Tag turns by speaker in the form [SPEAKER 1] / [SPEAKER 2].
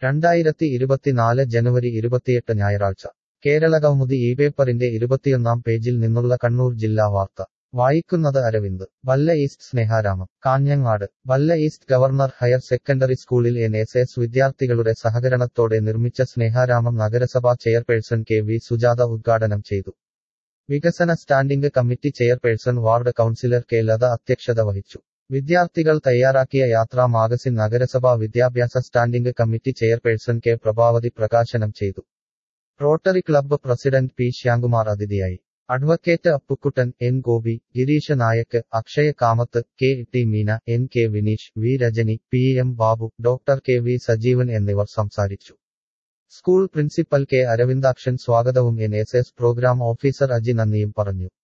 [SPEAKER 1] രണ്ടായിരത്തി ഇരുപത്തിനാല് ജനുവരി ഇരുപത്തിയെട്ട് ഞായറാഴ്ച കേരള കൗമുദി ഈ പേപ്പറിന്റെ ഇരുപത്തിയൊന്നാം പേജിൽ നിന്നുള്ള കണ്ണൂർ ജില്ലാ വാർത്ത വായിക്കുന്നത് അരവിന്ദ് വല്ല ഈസ്റ്റ് സ്നേഹാരാമം കാഞ്ഞങ്ങാട് വല്ല ഈസ്റ്റ് ഗവർണർ ഹയർ സെക്കൻഡറി സ്കൂളിൽ എൻ എസ് എസ് വിദ്യാർത്ഥികളുടെ സഹകരണത്തോടെ നിർമ്മിച്ച സ്നേഹാരാമം നഗരസഭാ ചെയർപേഴ്സൺ കെ വി സുജാത ഉദ്ഘാടനം ചെയ്തു വികസന standing committee chairperson ward councillor K Latha അധ്യക്ഷത വഹിച്ചു വിദ്യാർത്ഥികൾ തയ്യാറാക്കിയ യാത്രാ മാഗസിൻ നഗരസഭാ വിദ്യാഭ്യാസ standing committee chairperson K Prabhavathi പ്രകാശനം ചെയ്തു rotary club president P Shyamkumar അതിഥിയായി advocate Appukuttan N Gopi Girish Nayak Akshaya Kamath K T Meena N K Vineesh V Rajani P M Babu doctor K V Sajeevan എന്നിവർ സംസാരിച്ചു സ്കൂൾ പ്രിൻസിപ്പൽ കെ അരവിന്ദാക്ഷൻ സ്വാഗതവും N S S programme officer Aji നന്ദിയും പറഞ്ഞു